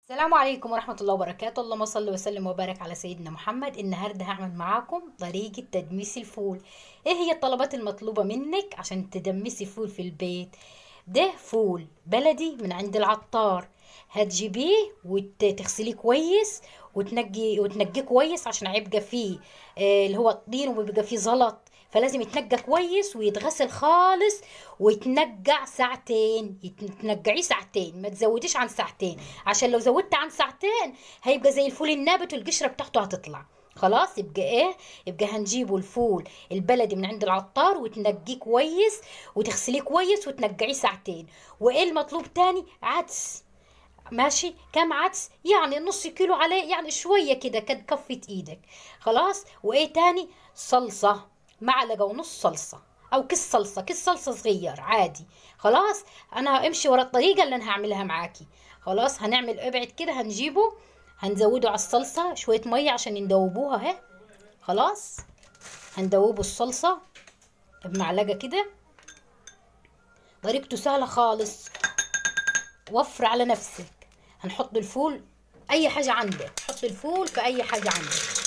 السلام عليكم ورحمة الله وبركاته اللهم صل وسلم وبارك على سيدنا محمد النهاردة هعمل معاكم طريقة تدميس الفول ايه هي الطلبات المطلوبة منك عشان تدمسي فول في البيت ده فول بلدي من عند العطار هتجيبيه وتغسليه كويس وتنقي وتنقيه كويس عشان هيبقى فيه آه، اللي هو الطين وبيبقى فيه زلط فلازم يتنقى كويس ويتغسل خالص ويتنقع ساعتين يتنقعيه ساعتين ما تزوديش عن ساعتين عشان لو زودت عن ساعتين هيبقى زي الفول النابت والقشره بتاعته هتطلع خلاص يبقى ايه يبقى هنجيبه الفول البلدي من عند العطار وتنقيه كويس وتغسليه كويس وتنقعيه ساعتين وايه المطلوب تاني عدس ماشي كم عدس يعني نص كيلو عليه يعني شويه كده كد كفة ايدك خلاص وايه تاني صلصه معلقه ونص صلصه او كيس صلصه كيس صلصه صغير عادي خلاص انا امشي ورا الطريقه اللي انا هعملها معاكي خلاص هنعمل ابعد كده هنجيبه هنزوده على الصلصه شويه ميه عشان ندوبوها اهي خلاص هندوبوا الصلصه بمعلقه كده طريقته سهله خالص وفر على نفسك هنحط الفول اي حاجه عندك حط الفول في اي حاجه عندك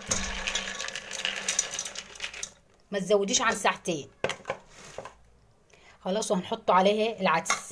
ما تزوديش عن ساعتين خلاص وهنحط عليه العدس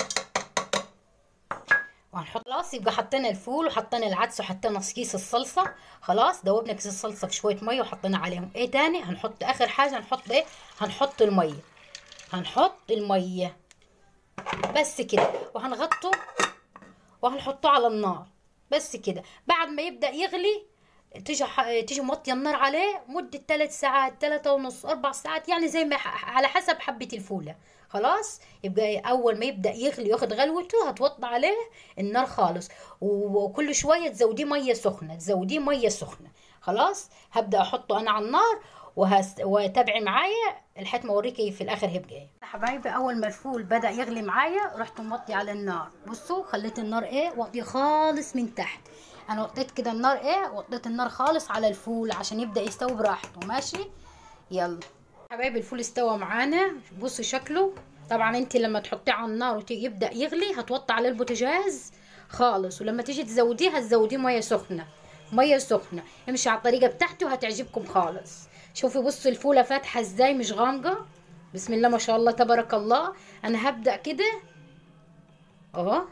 وهنحط خلاص يبقى حطينا الفول وحطينا العدس وحطينا كيس الصلصه خلاص دوبنا كيس الصلصه في شويه ميه وحطينا عليهم ايه تاني هنحط اخر حاجه هنحط ايه هنحط الميه هنحط الميه بس كده وهنغطه وهنحطه على النار بس كده بعد ما يبدا يغلي تيجي ح... تيجي موطيه النار عليه مده ثلاث ساعات ثلاثة ونص اربع ساعات يعني زي ما ح... على حسب حبه الفوله خلاص يبقى اول ما يبدا يغلي ياخد غلوته هتوطي عليه النار خالص وكل شويه تزوديه ميه سخنه تزوديه ميه سخنه خلاص هبدا احطه انا على النار وهس... وتابعي معايا لحد ما اوريكي في الاخر هيبقى ايه حبايبي اول ما الفول بدا يغلي معايا رحت موطي على النار بصوا خليت النار ايه واطيه خالص من تحت انا وطيت كده النار ايه وطيت النار خالص على الفول عشان يبدا يستوي براحته ماشي يلا حبايبي الفول استوى معانا بصوا شكله طبعا انت لما تحطيه على النار ويبدا يغلي هتوطي على البوتاجاز خالص ولما تيجي تزوديه هتزوديه ميه سخنه ميه سخنه امشي على الطريقه بتاعته وهتعجبكم خالص شوفي بصوا الفوله فاتحه ازاي مش غامقه بسم الله ما شاء الله تبارك الله انا هبدا كده اهو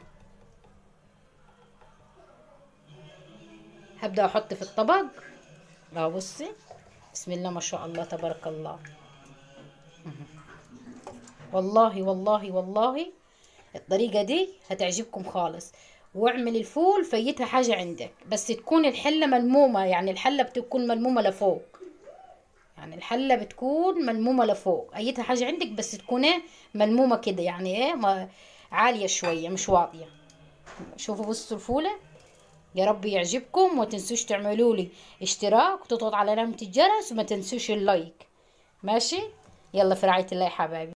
هبدا احط في الطبق اهو بصي بسم الله ما شاء الله تبارك الله والله والله والله الطريقه دي هتعجبكم خالص واعمل الفول فيتها حاجه عندك بس تكون الحله ملمومه يعني الحله بتكون ملمومه لفوق يعني الحله بتكون ملمومه لفوق ايتها حاجه عندك بس تكون ايه ملمومه كده يعني ايه ما عاليه شويه مش واطيه شوفوا بصوا الفوله يا رب يعجبكم وما تنسوش تعملوا لي اشتراك وتضغط على علامه الجرس وما تنسوش اللايك ماشي يلا في رعايه الله يا حبايبي